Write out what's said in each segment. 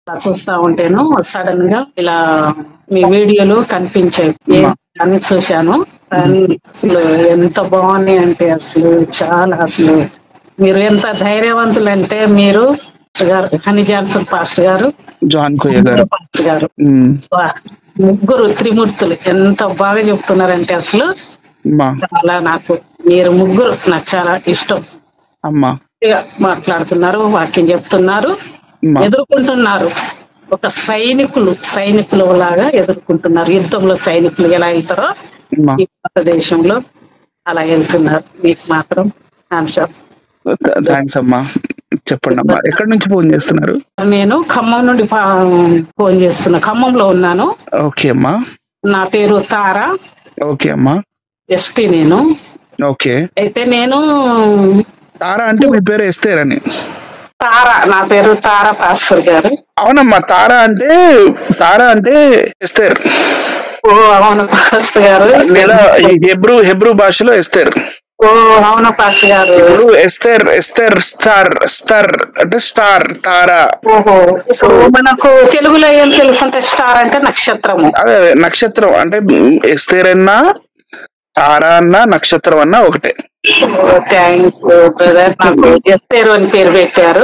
అలా చూస్తా ఉంటేను సడన్ గా ఇలా మీ వీడియోలు కనిపించాయి ఏ అని చూశాను కానీ అసలు ఎంత బాగున్నాయి అంటే అసలు చాలా అసలు మీరు ఎంత ధైర్యవంతులు అంటే మీరు గారు హనీ జాన్సన్ పాస్టర్ గారు జాన్ కొయ్య గారు పాస్టర్ గారు ఉమ్, వా, ముగ్గురు త్రిమూర్తులు ఎంత బాగా చెప్తున్నారంటే అసలు అమ్మా చాలా నాకు మీరు ముగ్గురు నాకు చాలా ఇష్టం అమ్మా ఇక మాట్లాడుతున్నారు వాక్యం చెప్తున్నారు అమ్మా ఎదుర్కొంటున్నారు ఒక సైనికులు సైనికులు లాగా ఎదుర్కొంటున్నారు యుద్ధంలో సైనికులు ఎలా వెళ్తారో అమ్మా ఈ భారతదేశంలో అలా వెళ్తున్నారు మీకు మాత్రం అంశం థ్యాంక్స్ అమ్మా చెప్పండి అమ్మా ఎక్కడి నుంచి ఫోన్ చేస్తున్నారు నేను ఖమ్మం నుండి ఫా- ఫోన్ చేస్తున్నా ఖమ్మంలో ఉన్నాను ఓకే అమ్మా నా పేరు తారా ఓకే అమ్మా ఎస్టీ నేను ఓకే అయితే నేను తారా అంటే మీ పేరు ఎస్తేర్ అని తారా నా పేరు తారా పాస్టర్ గారు అవునమ్మా తారా అంటే తారా అంటే ఎస్తేర్ ఓ అవును పాస్టర్ గారు లేదా ఈ హెబ్రూ హెబ్రూ భాషలో ఎస్తేర్ ఓ అవును పాస్టర్ గారు ఇప్పుడు ఎస్తేర్ ఎస్తేర్ స్టార్ స్టార్ అంటే స్టార్ తారా ఓహో సో మనకు తెలుగులో ఏం తెలుసు అంటే స్టార్ అంటే నక్షత్రము అదే అదే నక్షత్రం అంటే ఎస్తేర్ అన్నా తారా అన్నా నక్షత్రం అన్నా ఒకటే థ్యాంక్ యూ బ్రదర్ నాకు ఎస్పేరు అని పేరు పెట్టారు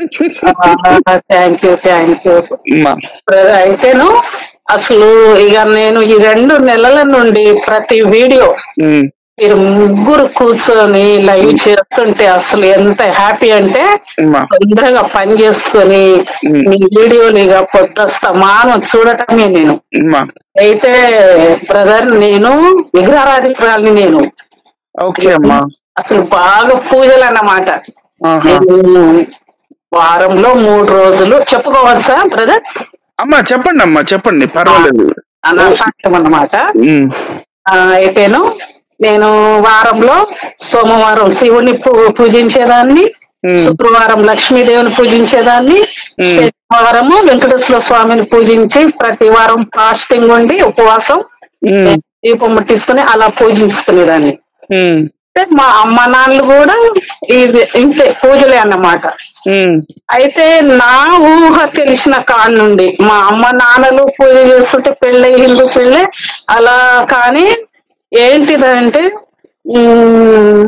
థ్యాంక్ యూ థ్యాంక్ యూ అమ్మా బ్రదర్ అయితేను అసలు ఇక నేను ఈ రెండు నెలల నుండి ప్రతి వీడియో ఉమ్, మీరు ముగ్గురు కూర్చొని లైవ్ చేస్తుంటే అసలు ఎంత హ్యాపీ అంటే అమ్మా తొందరగా పని చేసుకొని మీ వీడియోలు ఇక పొద్దుస్తమానం చూడటమే నేను అమ్మా అయితే బ్రదర్ నేను విగ్రహారాధికురాలిని నేను ఓకే అమ్మా అసలు బాగా పూజలు అన్నమాట ఆహా. నేను వారంలో మూడు రోజులు చెప్పుకోవచ్చా బ్రదర్ అమ్మా చెప్పండి అమ్మా చెప్పండి పర్వాలేదు నా సాక్ష్యం అన్నమాట ఉమ్, ఆ, అయితేను నేను వారంలో సోమవారం శివుని పూ- పూజించేదాన్ని Hmm. శుక్రవారం లక్ష్మీదేవిని పూజించేదాన్ని శనివారము వెంకటేశ్వర స్వామిని పూజించి ప్రతి వారం ఫాస్టింగ్ ఉండి ఉపవాసం ఉమ్, దీపం ముట్టించుకుని అలా పూజించుకునేదాన్ని ఉమ్, అంటే మా అమ్మ నాన్నలు కూడా ఇది ఇంతే పూజలే అన్నమాట ఉమ్, అయితే నా ఊహ తెలిసిన కాడ నుండి మా అమ్మ నాన్నలు పూజ చేస్తుంటే పెళ్ళి హిందూ పెళ్ళి అలా కానీ ఏంటిదంటే ఉమ్,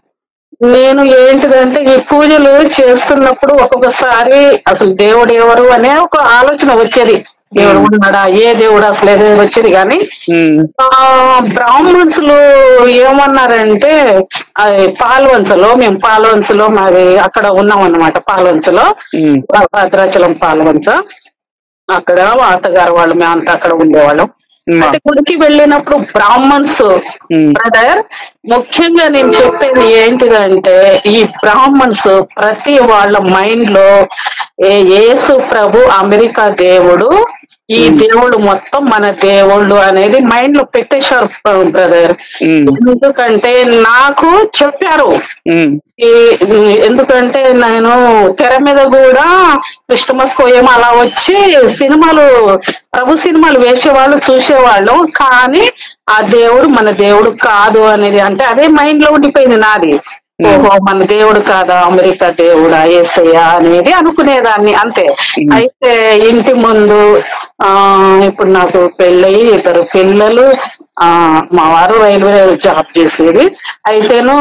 నేను ఏంటిదంటే ఈ పూజలు చేస్తున్నప్పుడు ఒక్కొక్కసారి అసలు దేవుడు ఎవరు అనే ఒక ఆలోచన వచ్చేది దేవుడు ఉన్నాడా ఏ దేవుడు అసలు ఏదో వచ్చేది కానీ ఉమ్, ఆ బ్రాహ్మణ్స్లు ఏమన్నారంటే అది పాల్వంచలో మేము పాల్వంచలో మాది అక్కడ ఉన్నాం అన్నమాట పాల్వంచలో ఉమ్, భద్రాచలం పాల్వంచ అక్కడ మా అత్తగారు వాళ్ళు మేమంతా అక్కడ ఉండేవాళ్ళం అమ్మా. అయితే గుడికి వెళ్ళినప్పుడు బ్రాహ్మణ్స్ ఉమ్, బ్రదర్ ముఖ్యంగా నేను చెప్పేది ఏంటిదంటే ఈ బ్రాహ్మణ్స్ ప్రతి వాళ్ళ మైండ్ లో ఏ యేసు ప్రభు అమెరికా దేవుడు ఈ దేవుడు మొత్తం మన దేవుళ్ళు అనేది మైండ్ లో పెట్టేశారు బ్రదర్ ఉమ్, ఎందుకంటే నాకు చెప్పారు ఉమ్, ఈ ఎందుకంటే నేను తెర మీద కూడా క్రిస్టమస్ ఏమో అలా వచ్చి సినిమాలు ప్రభు సినిమాలు వేసేవాళ్ళు చూసేవాళ్ళు కానీ ఆ దేవుడు మన దేవుడు కాదు అనేది అంటే అదే మైండ్ లో ఉండిపోయింది నాది ఓహో మన దేవుడు కాదా అమెరికా దేవుడా ఏసయ్యా అనేది అనుకునేదాన్ని అంతే అయితే ఇంటి ముందు ఆ ఇప్పుడు నాకు పెళ్ళయి ఇద్దరు పిల్లలు ఆ మా వారు రైల్వే జాబ్ చేసేది అయితేను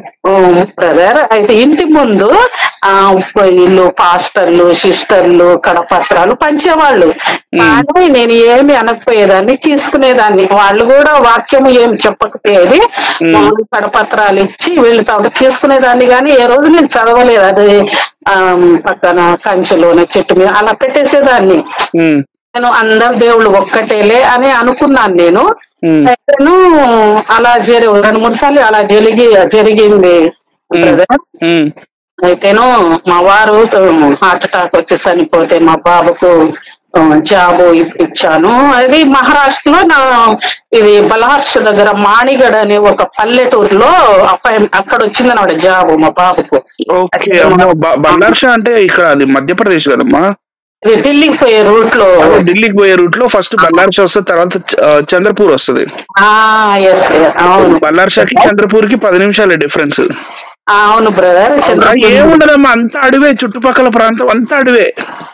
బ్రదర్ అయితే ఇంటి ముందు ఆ వీళ్ళు పాస్టర్లు సిస్టర్లు కడపత్రాలు పంచేవాళ్ళు కానీ నేను ఏమి అనకపోయేదాన్ని తీసుకునేదాన్ని వాళ్ళు కూడా వాక్యం ఏం చెప్పకపోయేది వాళ్ళు కడపత్రాలు ఇచ్చి వీళ్ళతో తీసుకునేదాన్ని కానీ ఏ రోజు నేను చదవలేదు అది ఆ పక్కన కంచెలోనే చెట్టు మీద అలా పెట్టేసేదాన్ని ఉమ్, నేను అందరు దేవుళ్ళు ఒక్కటేలే అని అనుకున్నాను నేను ఉమ్, అయితేను అలా జరి రెండు మూడు సార్లు అలా జరిగి జరిగింది బ్రదర్ ఉమ్, అయితేను మా వారు హార్ట్ అటాక్ వచ్చి చనిపోతే మా బాబుకు ఆ, జాబు ఇప్- ఇచ్చాను అది మహారాష్ట్రలో నా ఇది బలహర్ష దగ్గర మాణిగడ్ అనే ఒక పల్లెటూరులో అపాయింట్ అక్కడ వచ్చిందన్నమాట జాబు మా బాబుకు ఓకే అమ్మా బ- బల్లార్షా అంటే ఇక్కడ అది మధ్యప్రదేశ్ కదమ్మా ఇది ఢిల్లీకి పోయే రూట్ లో ఢిల్లీకి పోయే రూట్ లో ఫస్ట్ బల్లార్షా వస్తుంది తర్వాత చ- ఆ, చంద్రపూర్ వస్తుంది ఎస్ అవును బల్లార్షాకి చంద్రపూర్ కి పది నిమిషాల డిఫరెన్స్ ఆ, అవును బ్రదర్ చంద్ర ఏముండదమ్మా అంత అడవే చుట్టుపక్కల ప్రాంతం అంతా అడవే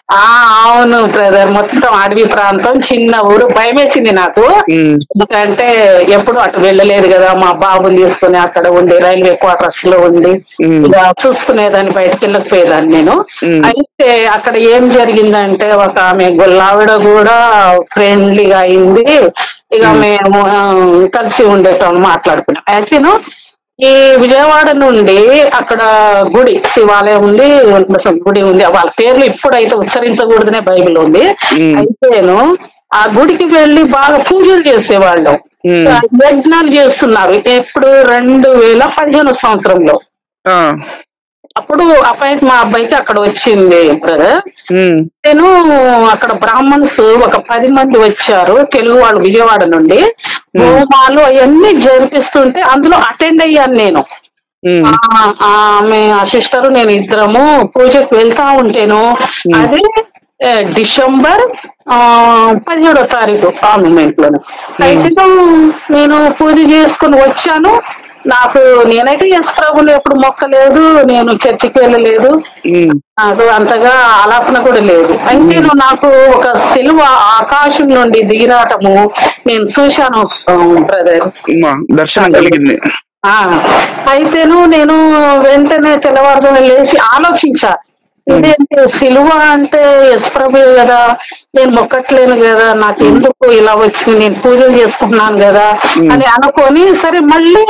ఆ అవును బ్రదర్ మొత్తం అడవి ప్రాంతం చిన్న ఊరు భయం వేసింది నాకు ఉమ్, ఎందుకంటే ఎప్పుడు అటు వెళ్ళలేదు కదా మా బాబుని తీసుకుని అక్కడ ఉండి రైల్వే క్వార్టర్స్ లో ఉండి ఉమ్, ఇక చూసుకునేదాన్ని బయటకు వెళ్ళకపోయేదాన్ని నేను ఉమ్. అయితే అక్కడ ఏం జరిగిందంటే ఒక ఆమె గొల్లావిడ కూడా ఫ్రెండ్లీగా అయింది ఇక మేము ఆ, కలిసి ఉండేటం మాట్లాడుకున్నాం యాక్చువల్ ఈ విజయవాడ నుండి అక్కడ గుడి శివాలయం ఉంది కొంచెం గుడి ఉంది వాళ్ళ పేర్లు ఇప్పుడైతే ఉచ్చరించకూడదనే బైబిల్ ఉంది ఉమ్. అయితేను ఆ గుడికి వెళ్ళి బాగా పూజలు చేసేవాళ్ళం ఉమ్. ఆ, యజ్ఞాలు చేస్తున్నారు ఎప్పుడు రెండు వేల పదిహేను సంవత్సరంలో ఆ, అప్పుడు అపాయింట్ మా అబ్బాయికి అక్కడ వచ్చింది బ్రదర్ ఉమ్, నేను అక్కడ బ్రాహ్మణ్స్ ఒక పది మంది వచ్చారు తెలుగు వాళ్ళు విజయవాడ నుండి హోమాలు అవన్నీ జరిపిస్తుంటే అందులో అటెండ్ అయ్యాను నేను ఉమ్, ఆ- ఆమె ఆ సిస్టర్ నేను ఇద్దరము పూజకు వెళ్తా ఉంటేను అది ఏ, డిసెంబర్ ఆ, పదిహేడో తారీఖు ఆ మూమెంట్ లోనే అయితే నేను పూజ చేసుకుని వచ్చాను నాకు నేనైతే ఎస్ ప్రభులు ఎప్పుడు మొక్కలేదు నేను చర్చికి వెళ్ళలేదు ఉమ్, నాకు అంతగా ఆలాపన కూడా లేదు అయితే నువ్వు నాకు ఒక సిలువ ఆకాశం నుండి దిగిరాటము నేను చూశాను బ్రదర్ అమ్మా, దర్శనం కలిగింది ఆ అయితేను నేను వెంటనే తెల్లవారుజామున లేచి ఆలోచించా ఇదేంటి సిలువ అంటే యశ్ప్రభు కదా నేను మొక్కట్లేను కదా నాకు ఎందుకు ఇలా వచ్చింది నేను పూజలు చేసుకుంటున్నాను కదా అని అనుకొని సరే మళ్ళీ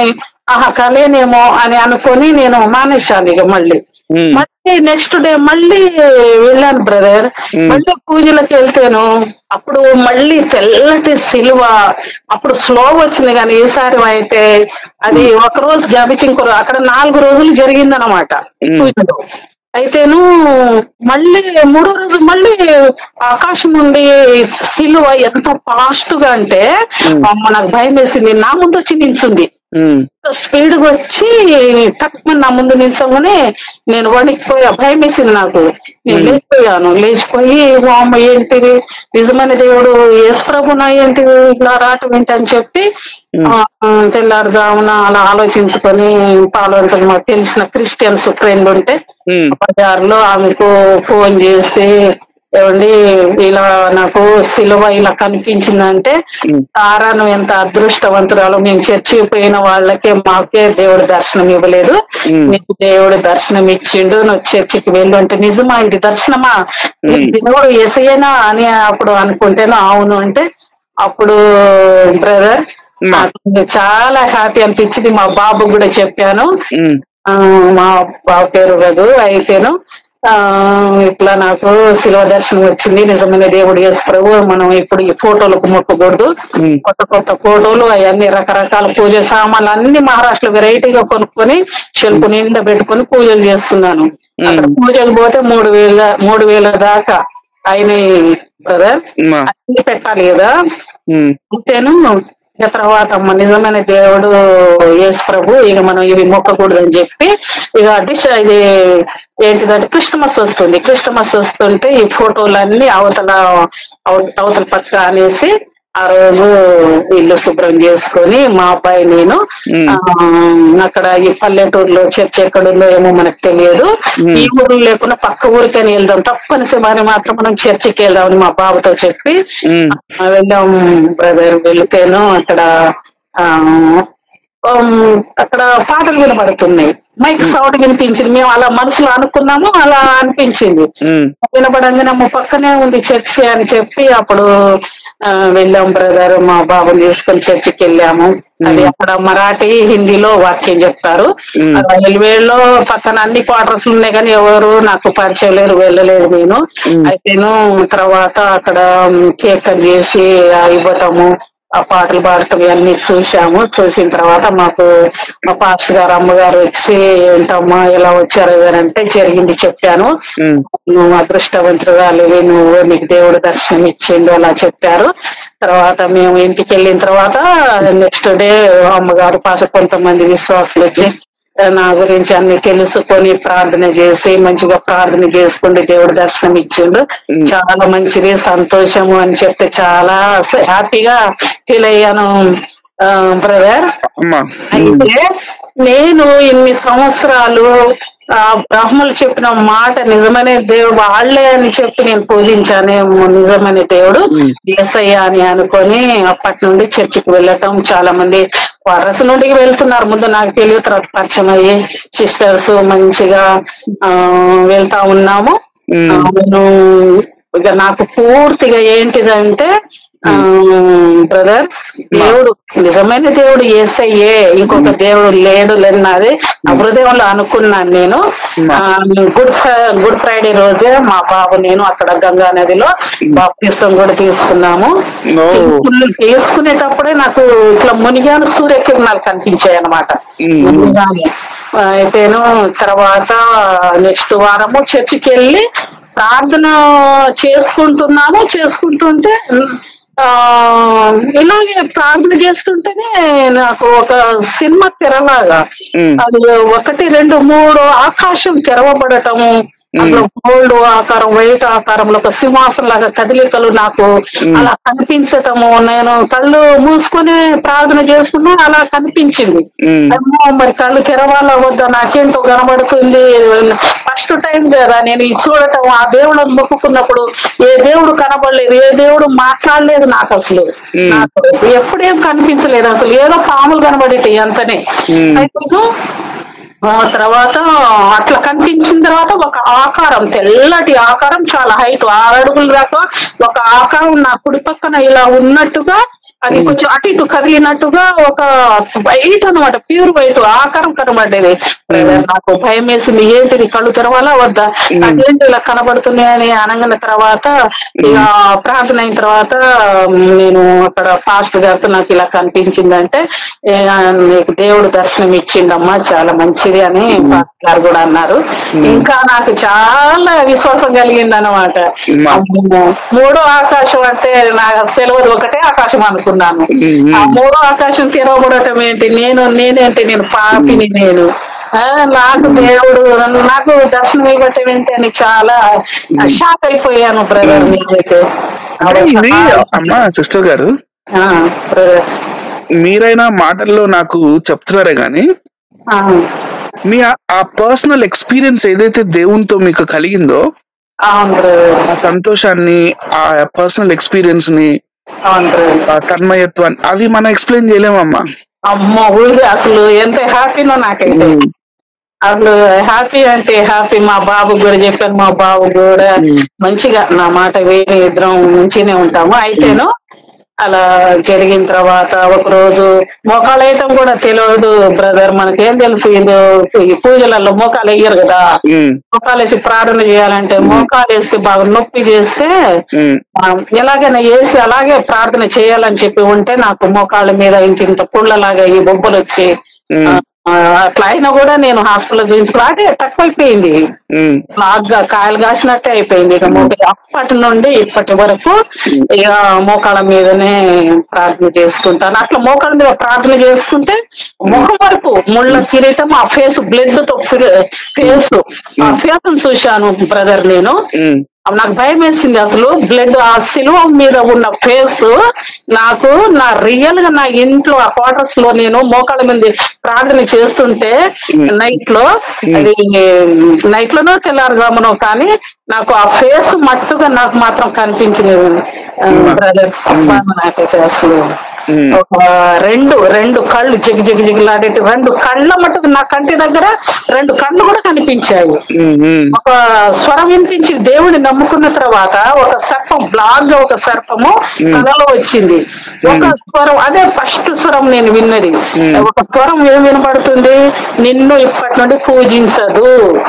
ఆహా కలేనేమో అని అనుకొని నేను మానేశాను ఇక మళ్ళీ ఉమ్, మళ్ళీ నెక్స్ట్ డే మళ్ళీ వెళ్ళాను బ్రదర్ మళ్ళీ పూజలకు వెళ్తేను అప్పుడు మళ్ళీ తెల్లటి సిలువ అప్పుడు స్లో వచ్చింది కానీ ఈసారి అయితే అది ఒక రోజు జ్ఞాపించుకో అక్కడ నాలుగు రోజులు జరిగిందనమాట Mm. పూజలు అయితేను మళ్ళీ మూడో రోజు మళ్ళీ ఆకాశం నుండి సిలువ ఎంత ఫాస్ట్ గా అంటే అమ్మ నాకు భయం వేసింది నా ముందు వచ్చి నిల్చుంది ఉమ్, స్పీడ్ గా వచ్చి టక్మని నా ముందు నిల్చోగానే నేను వణికిపోయా భయం వేసింది నాకు నేను లేచిపోయాను లేచిపోయి "ఓ అమ్మ ఏంటిది నిజమైన దేవుడు యేసుప్రభునా ఏంటిది ఇలా రావటం ఏంటి అని చెప్పి ఆ, ఆ, తెల్లారుజామున అలా ఆలోచించుకొని పాలోచించుకొని మాకు తెలిసిన క్రిస్టియన్స్ ఫ్రెండ్ ఉంటే ఉమ్, బజార్లో ఆమెకు ఫోన్ చేసి ఏమండి ఇలా నాకు సిలువ ఇలా కనిపించిందంటే ఉమ్. తారా నువ్వు ఎంత అదృష్టవంతురాలు మేము చర్చి పోయిన వాళ్ళకే మాకే దేవుడు దర్శనం ఇవ్వలేదు ఉమ్. నీకు దేవుడు దర్శనం ఇచ్చిండు నువ్వు చర్చికి వెళ్ళు అంటే నిజమా ఇది దర్శనమా నీకు దేవుడు ఎసయేనా అని అప్పుడు అనుకుంటేను అవును అంటే అప్పుడు బ్రదర్ మా. నాకు చాలా హ్యాపీ అనిపించింది మా బాబు కూడా చెప్పాను ఉమ్, ఆ, మా బాబు పేరు రఘు అయితేను ఆ ఇట్లా నాకు శిలువ దర్శనం వచ్చింది నిజమైన దేవుడు యేసు ప్రభు మనం ఇప్పుడు ఈ ఫోటోలకు మొక్కకూడదు ఉమ్, కొత్త కొత్త ఫోటోలు అవన్నీ రకరకాల పూజ సామాన్లు అన్ని మహారాష్ట్ర వెరైటీగా కొనుక్కొని షెల్ఫ్ నిండా పెట్టుకొని పూజలు చేస్తున్నాను అక్కడ పూజలు పోతే మూడు వేల మూడు వేల దాకా అయినాయి బ్రదర్ మా. అన్ని పెట్టాలి కదా ఉమ్, అంతేను ఇక తర్వాత అమ్మ నిజమైన దేవుడు యేసు ప్రభు ఇక మనం ఇవి మొక్కకూడదని చెప్పి ఇక డిష్ ఇది ఏంటిదంటే క్రిస్టమస్ వస్తుంది క్రిస్టమస్ వస్తుంటే ఈ ఫోటోలన్నీ అవతల అవ- అవతల పక్క అనేసి ఆ రోజు ఇల్లు శుభ్రం చేసుకొని మా అబ్బాయి నేను మ్మ్. ఆ, అక్కడ ఈ పల్లెటూరులో చర్చ్ ఎక్కడుందో ఏమో మనకు తెలియదు ఈ ఊరు లేకుండా పక్క ఊరికని వెళ్దాం తప్పనిసరి మాత్రం మనం చర్చికి వెళ్దామని మా బాబుతో చెప్పి ఉమ్, ఆ, వెళ్ళాం బ్రదర్ వెళితేను అక్కడ ఆ ఉమ్, అక్కడ పాటలు వినబడుతున్నాయి మైక్ సౌండ్ వినిపించింది మేము అలా మనసులో అనుకున్నాము అలా అనిపించింది ఉమ్, వినపడంగానే మా పక్కనే ఉంది చర్చి అని చెప్పి అప్పుడు ఆ, వెళ్ళాం బ్రదర్ మా బాబుని తీసుకొని చర్చికి వెళ్ళాము అది అక్కడ మరాఠీ హిందీలో వాక్యం చెప్తారు మ్మ్. ఆ రైల్వేలో పక్కన అన్ని క్వార్టర్స్ ఉన్నాయి కానీ ఎవరు నాకు పరిచయం లేరు వెళ్ళలేదు నేను అయితేను తర్వాత అక్కడ కేక్ కట్ చేసి ఆ, ఇవ్వటము ఆ పాటలు పాడటం ఇవన్నీ చూసాము చూసిన తర్వాత మాకు మా పాస్టర్ గారు అమ్మగారు వచ్చి ఏంటమ్మా ఎలా వచ్చారు అని అంటే జరిగింది చెప్పాను ఉమ్, నువ్వు అదృష్టవంతురాలు నువ్వు నీకు దేవుడు దర్శనం ఇచ్చిండు అలా చెప్పారు తర్వాత మేము ఇంటికి వెళ్ళిన తర్వాత నెక్స్ట్ డే అమ్మగారు పాట కొంతమంది విశ్వాసులు వచ్చి నా గురించి అన్ని తెలుసుకొని ప్రార్థన చేసి మంచిగా ప్రార్థన చేసుకుంటే దేవుడు దర్శనం ఇచ్చిండు చాలా మంచిది సంతోషము అని చెప్తే చాలా హ్యాపీగా ఫీల్ అయ్యాను బ్రదర్ అమ్మా అయితే నేను ఇన్ని సంవత్సరాలు ఆ బ్రహ్మలు చెప్పిన మాట నిజమైన దేవుడు వాళ్ళే అని చెప్పి నేను పూజించానేమో నిజమైన దేవుడు ఏసయ్య అని అనుకొని అప్పటి నుండి చర్చికి వెళ్ళటం చాలా మంది వరస నుండి వెళ్తున్నారు ముందు నాకు తెలియదు తర్వాత పరిచయం అయ్యి సిస్టర్స్ మంచిగా ఆ వెళ్తా ఉన్నాము ఉమ్. ఆ, నేను ఇక నాకు పూర్తిగా ఏంటిదంటే బ్రదర్ దేవుడు నిజమైన దేవుడు ఏసయ్యే ఇంకొక దేవుడు లేడు లేనది హృదయంలో అనుకున్నాను నేను ఆ, గుడ్ ఫ్రై- గుడ్ ఫ్రైడే రోజే మా బాబు నేను అక్కడ గంగా నదిలో బాప్తిసం కూడా తీసుకున్నాము ఓ. తీసుకుని తీసుకునేటప్పుడే నాకు ఇట్లా మునిగాను సూర్యకిరణాలు కనిపించాయి అనమాట ఉమ్. అయితేను తర్వాత నెక్స్ట్ వారము చర్చికి వెళ్ళి ప్రార్థన చేసుకుంటున్నాము చేసుకుంటుంటే ఆ ఇలాగే ప్రార్థన చేస్తుంటేనే నాకు ఒక సినిమా తెరలాగా ఉమ్. అది ఒకటి రెండు మూడు ఆకాశం తెరవబడటము అందులో గోల్డ్ ఆకారం వైట్ ఆకారంలో ఒక సింహాసనం లాగా కదలికలు నాకు అలా కనిపించటము నేను కళ్ళు మూసుకొని ప్రార్థన చేసుకున్నా అలా కనిపించింది ఉమ్. అమ్మో మరి కళ్ళు తెరవాలా వద్దా నాకేంటో కనబడుతుంది ఫస్ట్ టైం కదా నేను ఇది చూడటం ఆ దేవుళ్ళని మొక్కుకున్నప్పుడు ఏ దేవుడు కనబడలేదు ఏ దేవుడు మాట్లాడలేదు నాకు అసలు నాకు ఎప్పుడేం కనిపించలేదు అసలు ఏదో పాములు కనబడేటి అంతనే Hmm. అయితే ఆ తర్వాత అట్లా కనిపించిన తర్వాత ఒక ఆకారం తెల్లటి ఆకారం చాలా హైట్ ఆరు అడుగులు దాకా ఒక ఆకారం నా కుడి పక్కన ఇలా ఉన్నట్టుగా అది కొంచెం అటు ఇటు కదిలినట్టుగా ఒక వైట్ అన్నమాట ప్యూర్ వైట్ ఆకారం కనబడ్డది నాకు భయం వేసింది ఏంటిది కళ్ళు తెరవాలా వద్దా అదేంటి ఇలా కనబడుతున్నాయని అనగిన తర్వాత ఇక ప్రార్థన అయిన తర్వాత నేను అక్కడ ఫాస్ట్ గారితో నాకు ఇలా కనిపించిందంటే ఏ, నీకు దేవుడు దర్శనం ఇచ్చిండమ్మా చాలా మంచిది అని ఫాస్ట్ గారు కూడా అన్నారు ఇంకా నాకు చాలా విశ్వాసం కలిగింది అనమాట మా- మూడో ఆకాశం అంటే నాకు అసలు తెలియదు ఒకటే ఆకాశం అనుకున్నాను ఆ మూడో ఆకాశం తెరవబడటం ఏంటి నేను నేనేంటి నేను పాపిని నేను ఆ, నాకు దేవుడు నాకు దర్శనం ఇవ్వటం ఏంటి అని చాలా షాక్ అయిపోయాను బ్రదర్ నేనైతే అంటే ఇది అమ్మా సిస్టర్ గారు ఆ, బ్రదర్ మీరైనా మాటల్లో నాకు చెప్తున్నారే గాని ఆ, మీ ఆ- ఆ పర్సనల్ ఎక్స్పీరియన్స్ ఏదైతే దేవునితో మీకు కలిగిందో అవును బ్రదర్ ఆ సంతోషాన్ని ఆ పర్సనల్ ఎక్స్పీరియన్స్ ని అవును బ్రదర్ ఆ తన్మయత్వాన్ని అది మనం ఎక్స్ప్లెయిన్ చేయలేమమ్మా అమ్మ ఊరి అసలు ఎంత హ్యాపీనో నాకైతే అసలు హ్యాపీ అంటే హ్యాపీ మా బాబు కూడా చెప్పాను మా బాబు కూడా మంచిగా నా మాట వేరే ఇద్దరం మంచిగానే ఉంటాము అయితేను అలా జరిగిన తర్వాత ఒక రోజు మోకాలు వేయటం కూడా తెలియదు బ్రదర్ మనకేం తెలుసు ఇది ఈ పూజలలో మోకాలు వేయరు కదా ఉమ్, మోకాలు వేసి ప్రార్థన చేయాలంటే మోకాలు వేస్తే బాగా నొప్పి చేస్తే ఉమ్, ఆ, ఎలాగైనా వేసి అలాగే ప్రార్థన చేయాలని చెప్పి ఉంటే నాకు మోకాళ్ళ మీద ఇంత ఇంత పుళ్ళలాగా ఈ బొబ్బలు వచ్చి ఉమ్, ఆ, ఆ, అట్లా అయినా కూడా నేను హాస్పిటల్ చూపించుకున్నా అదే తక్కువైపోయింది ఉమ్, లాగ్గా కాయలు కాసినట్టే అయిపోయింది ఇక మోక అప్పటి నుండి ఇప్పటి వరకు ఇక మోకాళ్ళ మీదనే ప్రార్థన చేసుకుంటాను అట్లా మోకాళ్ళ మీద ప్రార్థన చేసుకుంటే ముఖం వరకు ముళ్ళ కిరీటం ఆ ఫేస్ బ్లడ్ తో ఫేస్ ఆ ఫేస్ చూశాను బ్రదర్ నేను ఉమ్, అప్పుడు నాకు భయం వేసింది అసలు బ్లడ్ ఆ సిలువ మీద ఉన్న ఫేస్ నాకు నా రియల్ గా నా ఇంట్లో ఆ క్వార్టర్స్ లో నేను మోకాళ్ళ మీద ప్రార్థన చేస్తుంటే నైట్ లో అది నైట్ లోనో తెల్లారుజామునో కానీ నాకు ఆ ఫేస్ మట్టుగా నాకు మాత్రం కనిపించింది బ్రదర్ నాకైతే అసలు ఉమ్, ఒక రెండు రెండు కళ్ళు జిగి జిగి జిగిలాడేటి రెండు కళ్ళ మట్టుకు నా కంటి దగ్గర రెండు కళ్ళు కూడా కనిపించాయి ఉమ్, ఉమ్, ఒక స్వరం వినిపించి దేవుని నమ్ముకున్న తర్వాత ఒక సర్పం బ్లాగ్ గా ఒక సర్పము కథలో వచ్చింది ఒక స్వరం అదే ఫస్ట్ స్వరం నేను విన్నది ఒక స్వరం ఏం వినపడుతుంది నిన్ను ఇప్పటి నుండి పూజించదు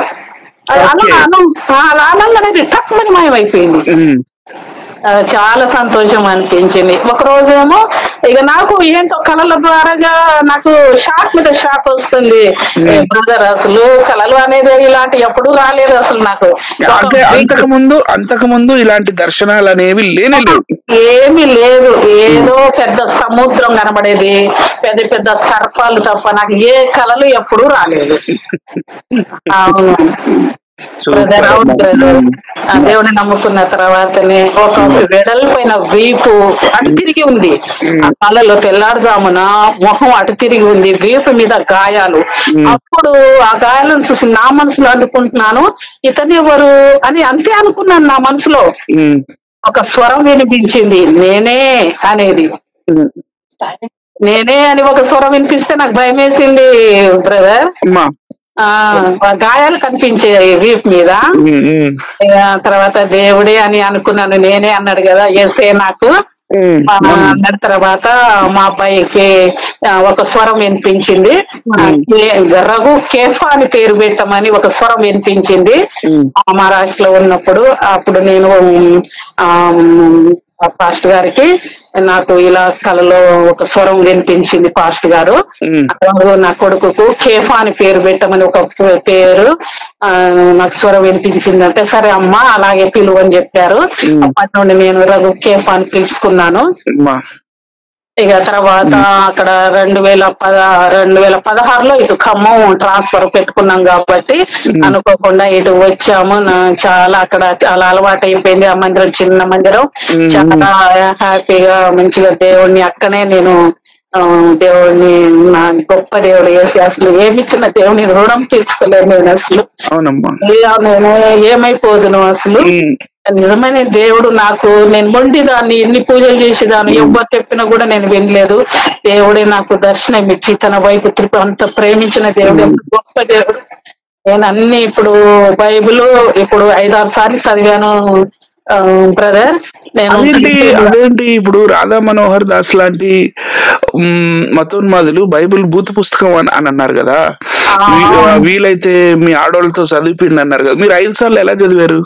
అది అలా Okay. అను- అలా అనగానే టక్ మని మాయమైపోయింది ఉమ్, ఆ, చాలా సంతోషం అనిపించింది ఒక రోజేమో ఇక నాకు ఏంటో కళల ద్వారాగా నాకు షాక్ మీద షాక్ వస్తుంది బ్రదర్ అసలు కళలు అనేది ఇలాంటి ఎప్పుడు రాలేదు అసలు నాకు అంటే అంతకు ముందు అంతకు ముందు ఇలాంటి దర్శనాలు అనేవి లేనే లేవు ఏమీ లేదు ఏదో పెద్ద సముద్రం కనబడేది పెద్ద పెద్ద సర్పాలు తప్ప నాకు ఏ కళలు ఎప్పుడూ రాలేదు అవును బ్రదర్ అవును బ్రదర్ ఆ దేవుని నమ్ముకున్న తర్వాతనే ఒక వెడల్పైన వీపు అటు తిరిగి ఉంది ఆ కళ్ళలో తెల్లారుజామున మొహం అటు తిరిగి ఉంది వీపు మీద గాయాలు అప్పుడు ఆ గాయాలను చూసి నా మనసులో అనుకుంటున్నాను ఇతను ఎవరు అని అంతే అనుకున్నాను నా మనసులో ఉమ్, ఒక స్వరం వినిపించింది నేనే అనేది ఉమ్. నేనే అని ఒక స్వరం వినిపిస్తే నాకు భయం వేసింది బ్రదర్ అమ్మా ఆ ఆ గాయాలు కనిపించాయి వీప్ మీద ఉమ్, ఉమ్, ఇక తర్వాత దేవుడే అని అనుకున్నాను నేనే అన్నాడు కదా ఎస్ఏ నాకు ఉమ్. ఆ, అన్న తర్వాత మా అబ్బాయికి ఆ, ఒక స్వరం వినిపించింది ఆ, కే- రఘు కేఫా అని పేరు పెట్టమని ఒక స్వరం వినిపించింది ఉమ్. ఆ, మహారాష్ట్రలో ఉన్నప్పుడు అప్పుడు నేను ఆ, ఆ పాస్ట్ గారికి నాకు ఇలా కలలో ఒక స్వరం వినిపించింది పాస్ట్ గారు ఉమ్. అప్పుడు నా కొడుకుకు కేఫా అని పేరు పెట్టమని ఒక పే- పేరు ఆ, నాకు స్వరం వినిపించిందంటే సరే అమ్మా అలాగే పిలువు అని చెప్పారు అప్పటి నుండి నేను రఘు కేఫా అని పిలుచుకున్నాను అమ్మా ఇక తర్వాత అక్కడ రెండు వేల పద రెండు వేల పదహారులో ఇటు ఖమ్మం ట్రాన్స్ఫర్ పెట్టుకున్నాం కాబట్టి అనుకోకుండా ఇటు వచ్చాము నా- చాలా అక్కడ చాలా అలవాటు అయిపోయింది ఆ మందిరం చిన్న మందిరం చాలా హ్యాపీగా మంచిగా దేవుణ్ణి అక్కనే నేను ఆ, దేవుడిని నా గొప్ప దేవుడు వేసి అసలు ఏమి ఇచ్చిన దేవుని రుణం తీర్చుకోలేను నేను అసలు అవునమ్మా ఇక నేను ఏమైపోదును అసలు ఉమ్, నిజమైన దేవుడు నాకు నేను మొండిదాన్ని ఎన్ని పూజలు చేసేదాన్ని ఎవరు చెప్పినా కూడా నేను వినలేదు దేవుడే నాకు దర్శనం ఇచ్చి తన వైపు తిరిగి అంత ప్రేమించిన దేవుడు ఎంత గొప్ప దేవుడు నేను అన్ని ఇప్పుడు బైబిల్ ఇప్పుడు ఐదారు సార్లు చదివాను బ్రదర్ అదేంటి నేను అదేంటి ఇప్పుడు రాధా మనోహర్ దాస్ లాంటి ఉమ్, మతోన్మాదులు బైబిల్ బూత్ పుస్తకం అని అని అన్నారు కదా వీ- వీలైతే మీ ఆడవాళ్ళతో చదివిపిండి అన్నారు కదా మీరు ఐదు సార్లు ఎలా చదివారు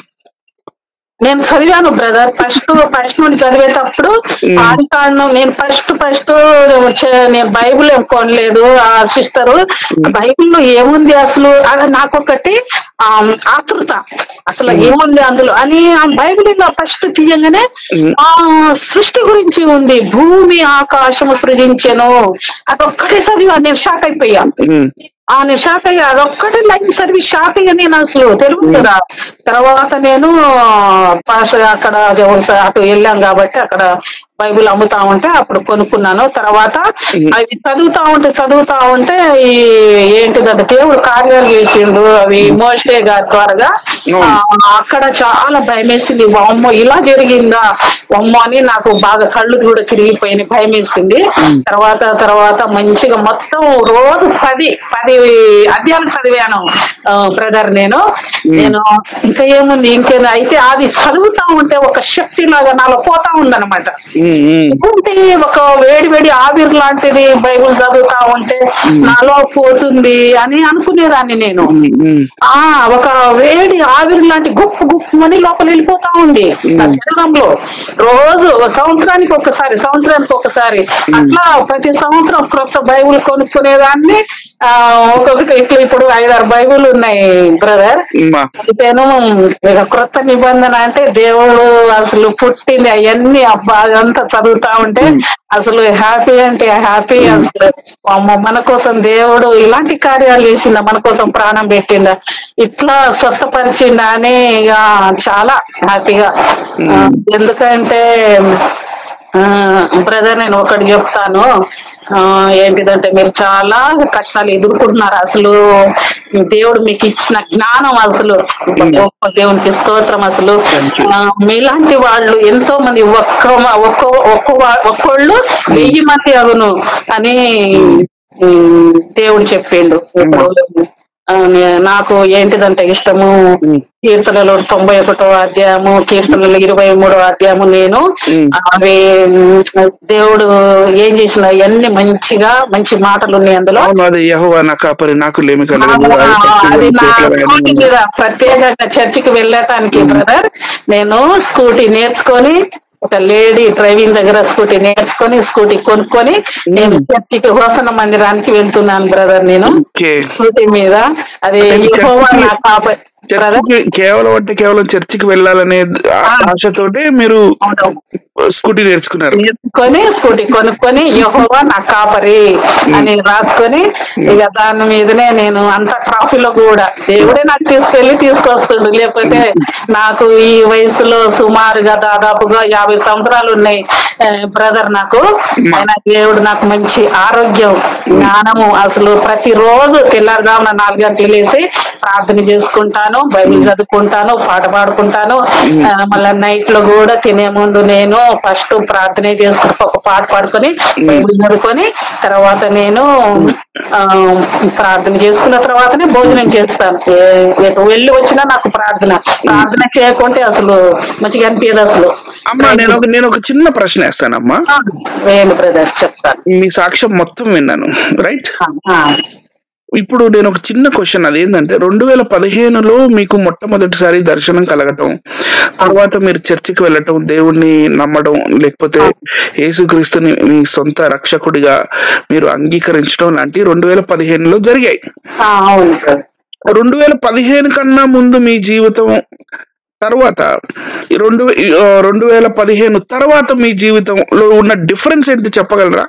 నేను చదివాను బ్రదర్ ఫస్ట్ ఫస్ట్ నుండి చదివేటప్పుడు ఆది కాండం నేను ఫస్ట్ ఫస్ట్ నేను బైబిల్ ఏం కొనలేదు ఆ సిస్టర్ బైబిల్లో ఏముంది అసలు అది నాకొకటి ఆ, ఆతృత అసలు ఏముంది అందులో అని ఆ బైబిల్ ఫస్ట్ తీయంగానే ఆ సృష్టి గురించి ఉంది భూమి ఆకాశము సృజించెను అదొక్కటే చదివా నేను షాక్ అయిపోయా ఉమ్, ఆ నేను షాక్ అయ్యా అదొక్కటే లైన్ సర్వీస్ షాక్ అయ్యా నేను అసలు తెలుగు కదా తర్వాత నేను పాస్ అక్కడ అటు వెళ్ళాం కాబట్టి అక్కడ బైబిల్ అమ్ముతా ఉంటే అప్పుడు కొనుక్కున్నాను తర్వాత అవి చదువుతా ఉంటే చదువుతా ఉంటే ఈ ఏంటిదంటే దేవుడు కార్యాలు చేసిండు అవి మోసే గారి ద్వారాగా ఆ, అక్కడ చాలా భయం వేసింది అమ్మో ఇలా జరిగిందా అమ్మో అని నాకు బాగా కళ్ళు కూడా తిరిగిపోయినాయి భయం వేసింది తర్వాత తర్వాత మంచిగా మొత్తం రోజు పది పది అధ్యాయాలు చదివాను బ్రదర్ నేను నేను ఇంకా ఏముంది ఇంకేంది అయితే అది చదువుతా ఉంటే ఒక శక్తి లాగా నాలో పోతా ఉందన్నమాట ఉమ్, ఉమ్, ఉంటే ఒక వేడి వేడి ఆవిరి లాంటిది బైబుల్ చదువుతా ఉంటే నాలో పోతుంది అని అనుకునేదాన్ని నేను ఉమ్, ఉమ్. ఆ ఒక వేడి ఆవిరి లాంటి గుప్పు గుప్పు అని లోపల వెళ్ళిపోతా ఉంది నా శరీరంలో రోజు ఒక సంవత్సరానికి ఒకసారి సంవత్సరానికి ఒకసారి అట్లా ప్రతి సంవత్సరం క్రొత్త బైబుల్ కొనుక్కునేదాన్ని ఆ ఒక్కొక్కటి ఇట్లా ఇప్పుడు ఐదారు బైబుల్ ఉన్నాయి బ్రదర్ అమ్మా అయితేను ఇక క్రొత్త నిబంధన అంటే దేవుడు అసలు పుట్టింది అవన్నీ అబ్బా అదంతా చదువుతా ఉంటే అసలు హ్యాపీ అంటే హ్యాపీ అసలు అమ్మ మన కోసం దేవుడు ఇలాంటి కార్యాలు చేసిందా మన కోసం ప్రాణం పెట్టిందా ఇట్లా స్వస్థపరిచిందా అని ఇక చాలా హ్యాపీగా ఆ, ఎందుకంటే బ్రదర్ నేను ఒకటి చెప్తాను ఆ, ఏంటిదంటే మీరు చాలా కష్టాలు ఎదుర్కొంటున్నారు అసలు దేవుడు మీకు ఇచ్చిన జ్ఞానం అసలు గొప్ప దేవునికి స్తోత్రం అసలు ఆ, మీలాంటి వాళ్ళు ఎంతో మంది ఒక్క ఒక్క ఒక్క వా- ఒక్కోళ్ళు వెయ్యి మంది అగును అని ఉమ్, దేవుడు చెప్పిండు ఇప్పుడు ఆ, నే- నాకు ఏంటిదంటే ఇష్టము కీర్తనలు తొంభై ఒకటో అధ్యాయము కీర్తనలు ఇరవై మూడో అధ్యాయము నేను అవి ఉమ్, దేవుడు ఏం చేసిన అన్ని మంచిగా మంచి మాటలు ఉన్నాయి అందులో అవును అది యహోవా నా కాపరి నాకు లేమి కలగదు ఆ, అది నా ఆయన స్కూటీ మీద ప్రత్యేకంగా చర్చికి వెళ్ళటానికి బ్రదర్ నేను స్కూటీ నేర్చుకొని ఒక లేడీ డ్రైవింగ్ దగ్గర స్కూటీ నేర్చుకొని స్కూటీ కొనుక్కొని నేను చర్చికి హోసన మందిరానికి వెళ్తున్నాను బ్రదర్ నేను ఓకే స్కూటీ మీద అది అంటే యెహోవా చర్చికి- నా కాపరి చర్చికి కేవలం అంటే కేవలం చర్చికి వెళ్ళాలనే ఆ- ఆ. ఆశతోటే మీరు అవును. స్కూటీ నేర్చుకున్నారు నేర్చుకొని స్కూటీ కొనుక్కొని యహోవా నా కాపరి అని రాసుకొని ఇక దాని మీదనే నేను అంత ట్రాఫీలో కూడా దేవుడే నాకు తీసుకెళ్లి తీసుకొస్తుండు లేకపోతే నాకు ఈ వయసులో సుమారుగా దాదాపుగా యాభై సంవత్సరాలు ఉన్నాయి బ్రదర్ నాకు ఆయన దేవుడు నాకు మంచి ఆరోగ్యం జ్ఞానము అసలు ప్రతిరోజు తెల్లారుగామున నాలుగు గంటలు లేసి ప్రార్థన చేసుకుంటాను బైబిల్ చదువుకుంటాను పాట పాడుకుంటాను ఆ, మళ్ళా నైట్ లో కూడా తినే ముందు నేను ఫస్ట్ ప్రార్థన చేసుకుని ఒక పాట పాడుకొని బైబిల్ చదువుకొని తర్వాత నేను ఆ, ప్రార్థన చేసుకున్న తర్వాతనే భోజనం చేస్తాను ఏ- ఎటు వెళ్ళి వచ్చినా నాకు ప్రార్థన ప్రార్థన చేయకుంటే అసలు మంచిగా అనిపించదు అసలు అమ్మా నేను ఒక నేను ఒక చిన్న ప్రశ్న వేస్తానమ్మా ఆ, వేయండి బ్రదర్స్ చెప్తాను మీ సాక్ష్యం మొత్తం విన్నాను రైట్ ఆ, ఆ. ఇప్పుడు నేను ఒక చిన్న క్వశ్చన్ అదేంటంటే రెండు వేల పదిహేనులో మీకు మొట్టమొదటిసారి దర్శనం కలగటం తర్వాత మీరు చర్చికి వెళ్ళటం దేవుణ్ణి నమ్మడం లేకపోతే యేసుక్రీస్తుని మీ సొంత రక్షకుడిగా మీరు అంగీకరించడం లాంటి రెండు వేల పదిహేనులో జరిగాయి ఆ, అవును బ్రదర్ రెండు వేల పదిహేను కన్నా ముందు మీ జీవితం తర్వాత ఈ రెండు వే- ఈ, ఆ, రెండు వేల పదిహేను తర్వాత మీ జీవితంలో ఉన్న డిఫరెన్స్ ఏంటి చెప్పగలరా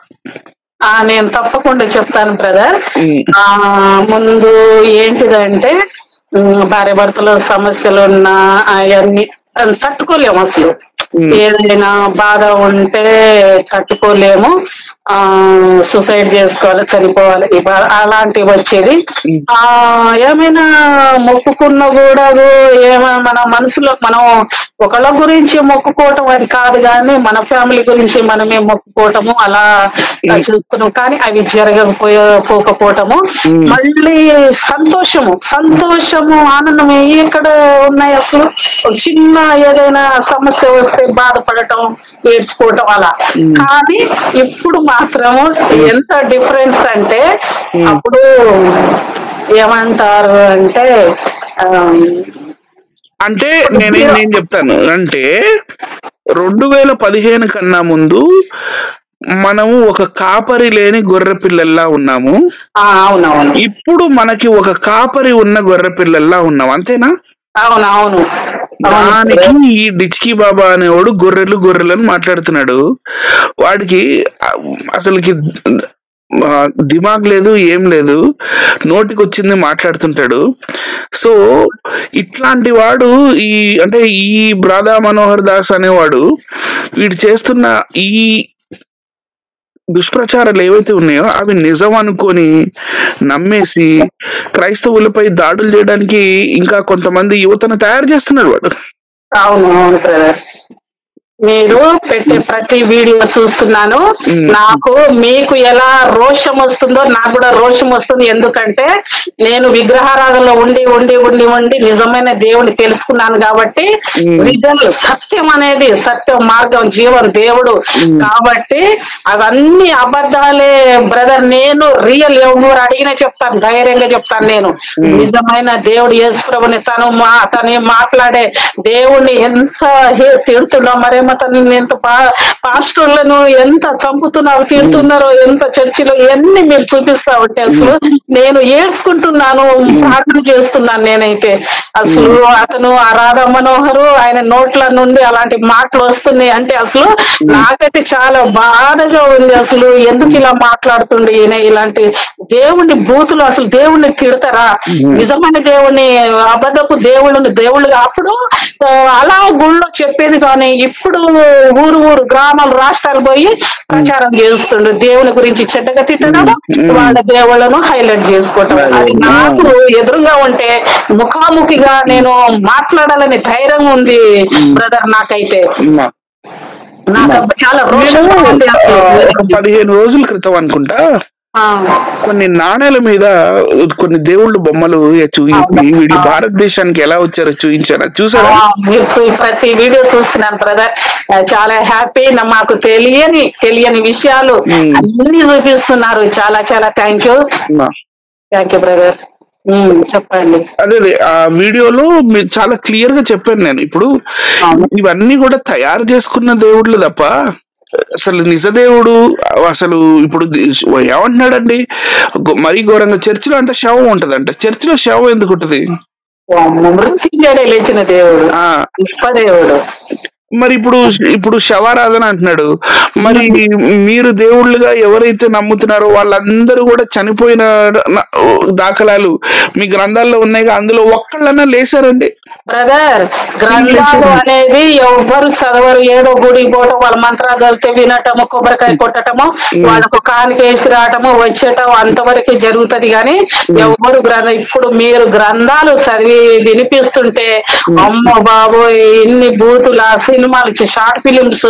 ఆ నేను తప్పకుండా చెప్తాను బ్రదర్ ఉమ్, ఆ ముందు ఏంటిదంటే ఉమ్, భార్య భర్తల సమస్యలు ఉన్నా అవన్నీ అది తట్టుకోలేము అసలు ఉమ్. ఏదైనా బాధ ఉంటే తట్టుకోలేము ఆ సూసైడ్ చేసుకోవాలి చనిపోవాలి ఈ బాధ అలాంటివి వచ్చేది ఉమ్. ఆ ఏమైనా మొక్కుకున్న కూడా ఏమైనా మన మనసులో మనం ఒకళ్ళ గురించి మొక్కుకోవటం అది కాదు కానీ మన ఫ్యామిలీ గురించి మనమే మొక్కుకోవటము అలా చూస్తున్నాం కానీ అవి జరగకపోయే పోకపోవటము ఉమ్. మళ్ళీ సంతోషము సంతోషము ఆనందం ఎక్కడ ఉన్నాయి అసలు ఒక చిన్న ఏదైనా సమస్య వస్తే బాధపడటం ఏడ్చుకోవటం అలా కానీ ఇప్పుడు మాత్రము ఎంత డిఫరెన్స్ అంటే అప్పుడు ఏమంటారు అంటే ఆ, అంటే నేనే నేను చెప్తాను అంటే రెండు వేల పదిహేను కన్నా ముందు మనము ఒక కాపరి లేని గొర్రె పిల్లల్లా ఉన్నాము ఆ, అవునవును ఇప్పుడు మనకి ఒక కాపరి ఉన్న గొర్రె పిల్లల్లా ఉన్నాం అంతేనా అవును అవును దానికి ఈ డిచ్కి బాబా అనేవాడు గొర్రెలు గొర్రెలను మాట్లాడుతున్నాడు వాడికి ఆ, అసలుకి ఆ, దిమాగ్ లేదు ఏం లేదు నోటికి వచ్చింది మాట్లాడుతుంటాడు సో ఇట్లాంటి వాడు ఈ అంటే ఈ బ్రాదా మనోహర్ దాస్ అనేవాడు వీడు చేస్తున్న ఈ దుష్ప్రచారాలు ఏవైతే ఉన్నాయో అవి నిజం అనుకొని నమ్మేసి క్రైస్తవులపై దాడులు చేయడానికి ఇంకా కొంతమంది యువతను తయారు చేస్తున్నాడు వాడు అవును అవును బ్రదర్ మీరు పెట్టే ప్రతి వీడియో చూస్తున్నాను మ్మ్. నాకు మీకు ఎలా రోషం వస్తుందో నాకు కూడా రోషం వస్తుంది ఎందుకంటే నేను విగ్రహారాధనలో ఉండి ఉండి ఉండి ఉండి నిజమైన దేవుని తెలుసుకున్నాను కాబట్టి మ్మ్. రిజల్ సత్యం అనేది సత్యం మార్గం జీవం దేవుడు మ్మ్. కాబట్టి అవన్నీ అబద్ధాలే బ్రదర్ నేను రియల్ ఎవరు అడిగినా చెప్తాను ధైర్యంగా చెప్తాను నేను నిజమైన దేవుడు యేసుప్రభుని తను మా తను మాట్లాడే దేవుణ్ణి ఎంత హే- తిడుతున్నా మరేమో తను ఎంత పా- పాస్టర్లను ఎంత చంపుతున్నారో తిడుతున్నారో ఎంత చర్చిలో ఇవన్నీ మీరు చూపిస్తా ఉంటే అసలు నేను ఏడ్చుకుంటున్నాను ప్రార్థన చేస్తున్నాను నేనైతే అసలు అతను ఆ రాధా మనోహరు ఆయన నోట్ల నుండి అలాంటి మాటలు వస్తున్నాయి అంటే అసలు నాకైతే చాలా బాధగా ఉంది అసలు ఎందుకు ఇలా మాట్లాడుతుండే ఈయన ఇలాంటి దేవుణ్ణి బూతులు అసలు దేవుణ్ణి తిడతారా నిజమైన దేవుణ్ణి అబద్ధపు దేవుళ్ళని దేవుళ్ళు అప్పుడు ఆ, అలా గుళ్ళో చెప్పేది కానీ ఇప్పుడు ఊరు ఊరు గ్రామాలు రాష్ట్రాలు పోయి ప్రచారం చేస్తుండ్రు దేవుని గురించి చెడ్డగా తిట్టడం వాళ్ళ దేవుళ్ళను హైలైట్ చేసుకోవటం అది నాకు ఎదురుగా ఉంటే ముఖాముఖిగా నేను మాట్లాడాలని ధైర్యం ఉంది బ్రదర్ నాకైతే నాకు చాలా నేను రోషంగా ఉంది ఆ, అసలు. ఒక పదిహేను రోజుల క్రితం అనుకుంటా ఆ, కొన్ని నాణేల మీద కొన్ని దేవుళ్ళ బొమ్మలు చూపించి వీళ్ళు భారతదేశానికి ఎలా వచ్చారో చూపించారు అది చూసారా ఆ, మీరు చూ- ప్రతి వీడియో చూస్తున్నాను బ్రదర్ చాలా హ్యాపీ మాకు తెలియని తెలియని విషయాలు మ్మ్. అన్ని చూపిస్తున్నారు చాలా చాలా థ్యాంక్ యూ మా. థ్యాంక్ యూ బ్రదర్ చెప్పండి అదే అదే ఆ వీడియోలో మీరు చాలా క్లియర్ గా చెప్పాను నేను ఇప్పుడు అవును. ఇవన్నీ కూడా తయారు చేసుకున్న దేవుళ్ళు తప్ప అసలు నిజ దేవుడు అసలు ఇప్పుడు ది- ఏమంటున్నాడండి గొ- మరీ ఘోరంగా చర్చిలో అంటే శవం ఉంటదంట చర్చిలో శవం ఎందుకు ఉంటది మృత్యుంజడే లేచిన దేవుడు ఆ గొప్ప దేవుడు మరి ఇప్పుడు ఇప్పుడు శవారాధన అంటున్నాడు మరి మీరు దేవుళ్ళుగా ఎవరైతే నమ్ముతున్నారో వాళ్ళందరూ కూడా చనిపోయిన న- దాఖలాలు మీ గ్రంథాల్లో ఉన్నాయి అందులో ఒక్కళ్ళన్నా లేసారండి బ్రదర్ గ్రంథాలు అనేది ఎవ్వరు చదవరు ఏదో గుడి పోవటం వాళ్ళ మంత్రాలు చదివితే వినటము కొబ్బరికాయ కొట్టటము వాళ్ళకు కానికి వేసి రావటము వచ్చేటం అంతవరకు జరుగుతది కానీ ఎవ్వరు గ్రంథం ఇప్పుడు మీరు గ్రంథాలు చదివి వినిపిస్తుంటే అమ్మ బాబు ఇన్ని బూతుల సినిమాలు షార్ట్ ఫిలిమ్స్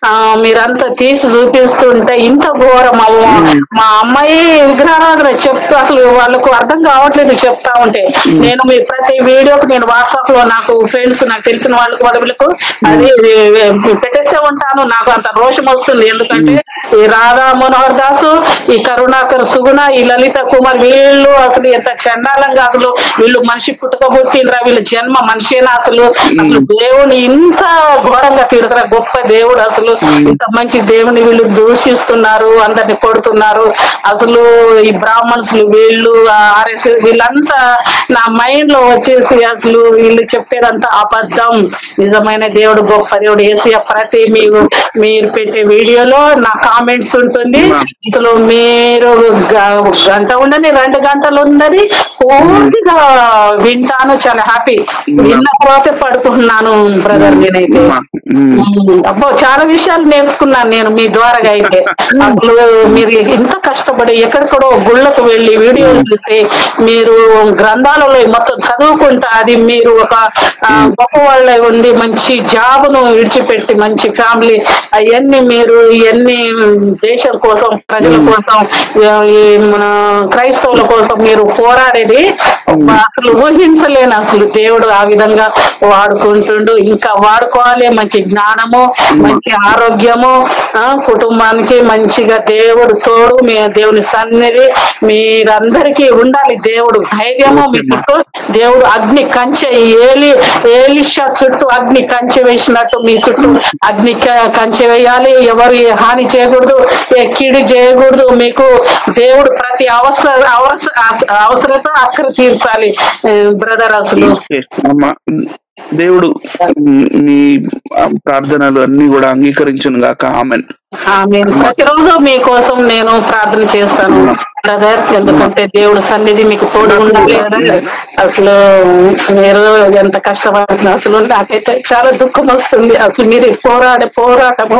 మీరంతా తీసి చూపిస్తుంటే ఇంత ఘోరం అమ్మ మా అమ్మాయి విగ్రహారాధన చెప్తూ అసలు వాళ్ళకు అర్థం కావట్లేదు చెప్తా ఉంటే నేను మీ ప్రతి వీడియోకి నేను వాట్సాప్ లో నాకు ఫ్రెండ్స్ నాకు తెలిసిన వాళ్ళకు వాళ్ళకు అది పెట్టేసే ఉంటాను నాకు అంత రోషం వస్తుంది ఎందుకంటే ఈ రాధా మనోహర్ దాసు ఈ కరుణాకర్ సుగుణ ఈ లలిత కుమార్ వీళ్ళు అసలు ఎంత చండాలంగా అసలు వీళ్ళు మనిషి పుట్టుకబుట్టినరా వీళ్ళ జన్మ మనిషేనా అసలు అసలు దేవుని ఇంత ఘోరంగా తిడుతున్నా గొప్ప దేవుడు అసలు ఇంత మంచి దేవుని వీళ్ళు దూషిస్తున్నారు అందరిని కొడుతున్నారు అసలు ఈ బ్రాహ్మణ్స్లు వీళ్ళు ఆర్ఎస్ వీళ్ళంతా నా మైండ్ లో వచ్చేసి అసలు వీళ్ళు చెప్పేదంతా అబద్ధం నిజమైన దేవుడు గొప్ప దేవుడు ఏసీఆ ప్రతి మీరు మీరు పెట్టే వీడియోలో నా కామెంట్స్ ఉంటుంది అసలు మీరు గ- గంట ఉండని రెండు గంటలు ఉన్నది పూర్తిగా వింటాను చాలా హ్యాపీ విన్న తర్వాతే పడుకుంటున్నాను బ్రదర్ నేనైతే ఉమ్. ఉమ్, అబ్బో చాలా విషయాలు నేర్చుకున్నాను నేను మీ ద్వారా అయితే అసలు మీరు ఇంత కష్టపడి ఎక్కడికడో గుళ్ళకు వెళ్ళి వీడియోలు చూస్తే మీరు గ్రంథాలలో మొత్తం చదువుకుంటా అది మీరు ఒక ఆ, గొప్ప వాళ్ళ ఉండి మంచి జాబ్ను విడిచిపెట్టి మంచి ఫ్యామిలీ అవన్నీ మీరు ఇవన్నీ దేశం కోసం ప్రజల కోసం ఆ, ఈ మన క్రైస్తవుల కోసం మీరు పోరాడేది అసలు ఊహించలేను అసలు దేవుడు ఆ విధంగా వాడుకుంటుండు ఇంకా వాడుకోవాలి మంచి జ్ఞానము మంచి ఆరోగ్యము ఆ కుటుంబానికి మంచిగా దేవుడు తోడు మీ దేవుని సన్నిధి మీరందరికీ ఉండాలి దేవుడు ధైర్యము మీ చుట్టూ దేవుడు అగ్ని కంచె ఏలి ఏలిషా చుట్టూ అగ్ని కంచె వేసినట్టు మీ చుట్టూ అగ్ని క- కంచె వేయాలి ఎవరు ఏ హాని చేయకూడదు ఏ కీడు చేయకూడదు మీకు దేవుడు ప్రతి అవసర అవసర అవసరత అక్కడ తీర్చాలి బ్రదర్ అసలు ఓకే. అమ్మా దేవుడు మ్, మీ ప్రార్థనలు అన్ని కూడా అంగీకరించును గాక ఆమెన్ ఆమె ప్రతిరోజు మీకోసం నేను ప్రార్థన చేస్తాను బ్రదర్ ఎందుకంటే దేవుడు సన్నిధి మీకు తోడు ఉండాలి కదా. అసలు మీరు ఎంత కష్టపడుతున్నారు అసలు నాకైతే చాలా దుఃఖం వస్తుంది అసలు మీరు పోరాడే పోరాటము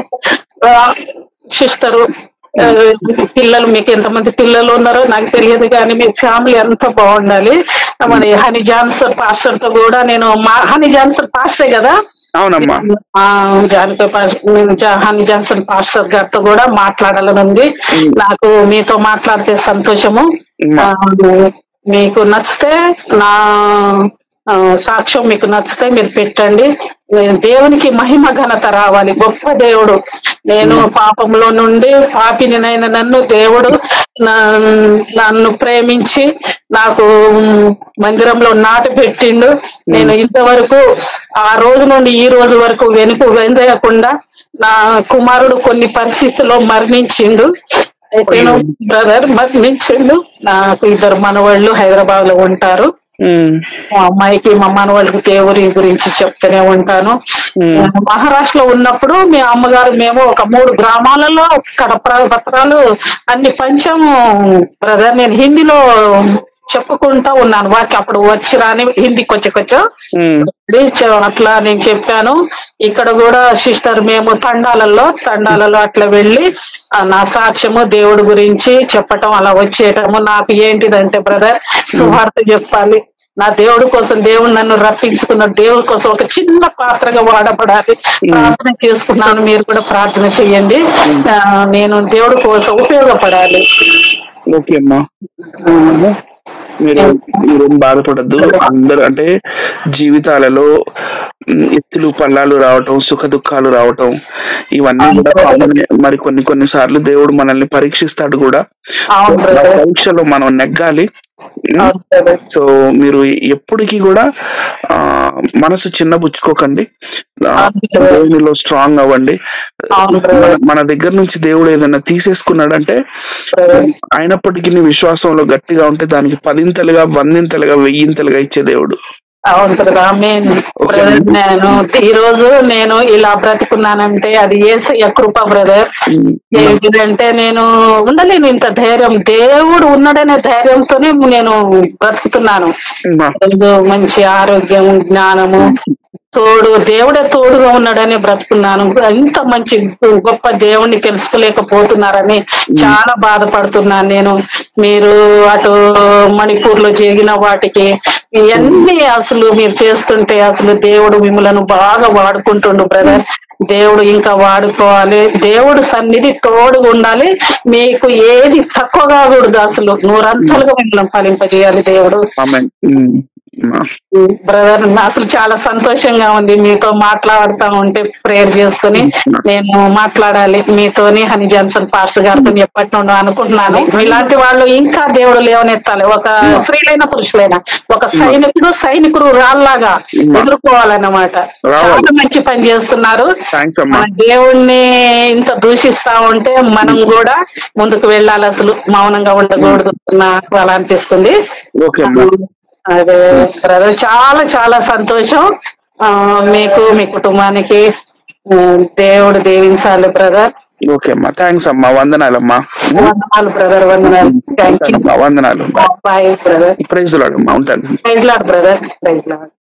సిస్టరు పిల్లలు మీకు ఎంతమంది పిల్లలు ఉన్నారో నాకు తెలియదు కానీ మీ ఫ్యామిలీ అంతా బాగుండాలి మరి హనీ జాన్సన్ పాస్టర్ తో కూడా నేను మా హనీ జాన్సన్ పాస్టరే కదా అవునమ్మా ఆ, జానకి పాస్- నేను జా- హనీ జాన్సన్ పాస్టర్ గారితో కూడా మాట్లాడాలని ఉంది నాకు మీతో మాట్లాడితే సంతోషము ఆ, మీకు నచ్చితే నా ఆ, సాక్ష్యం మీకు నచ్చితే మీరు పెట్టండి నేను దేవునికి మహిమ ఘనత రావాలి గొప్ప దేవుడు నేను పాపంలో నుండి పాపినినైన నన్ను దేవుడు నా- నన్ను ప్రేమించి నాకు మందిరంలో నాటు పెట్టిండు నేను ఇంతవరకు ఆ రోజు నుండి ఈ రోజు వరకు వెనుక వెందయకుండా నా కుమారుడు కొన్ని పరిస్థితుల్లో మరణించిండు అయితే బ్రదర్ మరణించిండు నాకు ఇద్దరు మనవాళ్ళు హైదరాబాద్ లో ఉంటారు ఉమ్, మా అమ్మాయికి మా మనవాళ్ళకి దేవుడి గురించి చెప్తూనే ఉంటాను నేను మహారాష్ట్రలో ఉన్నప్పుడు మీ అమ్మగారు మేము ఒక మూడు గ్రామాలలో కడప పత్రాలు అన్ని పంచాము బ్రదర్ నేను హిందీలో చెప్పుకుంటా ఉన్నాను వారికి అప్పుడు వచ్చి రాని హిందీ కొంచెం కొంచెం ఉమ్, ఇది చ- అట్లా నేను చెప్పాను ఇక్కడ కూడా సిస్టర్ మేము తండాలలో తండాలలో అట్లా వెళ్ళి ఆ, నా సాక్ష్యము దేవుడి గురించి చెప్పటం అలా వచ్చేయటము నాకు ఏంటిదంటే బ్రదర్ సువార్త చెప్పాలి నా దేవుడి కోసం దేవుడు నన్ను రప్పించుకున్న దేవుడి కోసం ఒక చిన్న పాత్రగా వాడబడాలి ప్రార్థన చేసుకున్నాను మీరు కూడా ప్రార్థన చెయ్యండి ఆ, నేను దేవుడి కోసం ఉపయోగపడాలి ఓకే అమ్మా మీరు మీరేం బాధపడద్దు అందరూ అంటే జీవితాలలో ఉమ్, ఎత్తులు పల్లాలు రావటం సుఖ దుఃఖాలు రావటం ఇవన్నీ కూడా కామనే. మరి కొన్ని కొన్ని సార్లు దేవుడు మనల్ని పరీక్షిస్తాడు కూడా అవును ఆ బ్రదర్ పరీక్షలో మనం నెగ్గాలి ఉమ్, అవును బ్రదర్ సో మీరు ఎప్పటికీ కూడా ఆ మనసు చిన్నబుచ్చుకోకండి ఆ, దేవునిలో స్ట్రాంగ్ అవ్వండి అవును మన బ్రదర్ మన దగ్గర నుంచి దేవుడు ఏదైనా తీసేసుకున్నాడంటే బ్రదర్ అయినప్పటికీ నీ విశ్వాసంలో గట్టిగా ఉంటే దానికి పదింతలుగా వందింతలుగా వెయ్యింతలుగా ఇచ్చే దేవుడు అవును కదా ఆమేన్. Okay. బ్రదర్ నేను ఈ రోజు నేను ఇలా బ్రతుకున్నానంటే అది ఏసయ్య కృప బ్రదర్ ఏంటంటే నేను ఉండలేను ఇంత ధైర్యం దేవుడు ఉన్నాడనే ధైర్యంతోనే నేను బ్రతుకుతున్నాను అమ్మా. ఏదో మంచి ఆరోగ్యం జ్ఞానము తోడు దేవుడే తోడుగా ఉన్నాడని బ్రతుకున్నాను ఇంత మంచి గొప్ప దేవుణ్ణి తెలుసుకోలేకపోతున్నారని చాలా బాధపడుతున్నాను నేను మీరు అటు మణిపూర్ లో జరిగిన వాటికి ఇవన్నీ అసలు మీరు చేస్తుంటే అసలు దేవుడు మిమ్మలను బాగా వాడుకుంటుండు బ్రదర్ దేవుడు ఇంకా వాడుకోవాలి దేవుడు సన్నిధి తోడుగా ఉండాలి మీకు ఏది తక్కువ కాకూడదు అసలు నూరంతలుగా మిమ్మల్ని ఫలింపజేయాలి దేవుడు ఆమేన్. ఉమ్. అమ్మా. బ్రదర్ అసలు చాలా సంతోషంగా ఉంది మీతో మాట్లాడుతా ఉంటే ప్రేయర్ చేసుకుని నేను మాట్లాడాలి మీతోని హని జాన్సన్ పాస్టర్ గారితో ఎప్పటి నుండో అనుకుంటున్నాను ఇలాంటి వాళ్ళు ఇంకా దేవుడు లేవనెత్తాలి ఒక స్త్రీలైన పురుషులైన ఒక సైనికుడు సైనికుడు రాళ్ళలాగా ఎదుర్కోవాలన్నమాట చాలా మంచి పని చేస్తున్నారు థ్యాంక్స్ అమ్మా మన దేవుణ్ణి ఇంత దూషిస్తా ఉంటే మనం కూడా ముందుకు వెళ్ళాలి అసలు మౌనంగా ఉండకూడదు నాకు అలా అనిపిస్తుంది ఓకే అమ్మా అదే బ్రదర్ చాలా చాలా సంతోషం ఆ, మీకు మీ కుటుంబానికి ఆ, దేవుడు దీవించాలి బ్రదర్ ఓకే అమ్మా థ్యాంక్స్ అమ్మా వందనాలమ్మా వందనాలు బ్రదర్ వందనాలు థ్యాంక్ యూ అమ్మా, వందనాలు బాయ్ బ్రదర్ ప్రైజ్ లాడమ్మా ఉంటాను praise lord brother praise lord